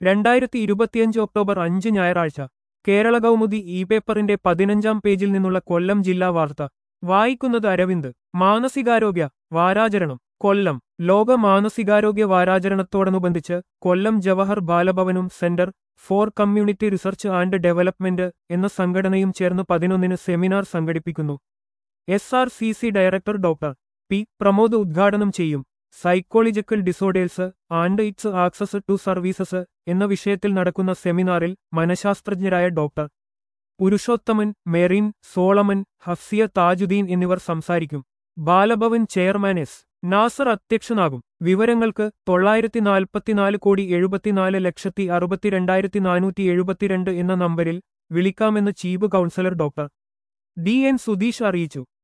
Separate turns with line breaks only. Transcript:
രണ്ടായിരത്തി ഇരുപത്തിയഞ്ച് ഒക്ടോബർ അഞ്ച് ഞായറാഴ്ച കേരള കൗമുദി ഇ പേപ്പറിന്റെ പതിനഞ്ചാം പേജിൽ നിന്നുള്ള കൊല്ലം ജില്ലാ വാർത്ത വായിക്കുന്നത് അരവിന്ദ് മാനസികാരോഗ്യ വാരാചരണം കൊല്ലം ലോക മാനസികാരോഗ്യ വാരാചരണത്തോടനുബന്ധിച്ച് കൊല്ലം ജവഹർ ബാലഭവനും centre for community research and development എന്ന സംഘടനയും ചേർന്ന് പതിനൊന്നിന് സെമിനാർ സംഘടിപ്പിക്കുന്നു S R C C director doctor P Pramod ഉദ്ഘാടനം ചെയ്യും psychological disorders and its access to services എന്ന വിഷയത്തിൽ നടക്കുന്ന സെമിനാറിൽ മനഃശാസ്ത്രജ്ഞരായ ഡോക്ടർ പുരുഷോത്തമൻ മെറിൻ സോളമൻ ഹഫ്സിയ താജുദ്ദീൻ എന്നിവർ സംസാരിക്കും ബാലഭവൻ ചെയർമാൻ എസ് നാസർ അധ്യക്ഷനാകും വിവരങ്ങൾക്ക് തൊള്ളായിരത്തി നാൽപ്പത്തിനാല് കോടി എഴുപത്തിനാല് ലക്ഷത്തി അറുപത്തിരണ്ടായിരത്തി നാനൂറ്റി എഴുപത്തിരണ്ട് എന്ന നമ്പരിൽ വിളിക്കാമെന്ന് chief councillor doctor D N Sudheesh അറിയിച്ചു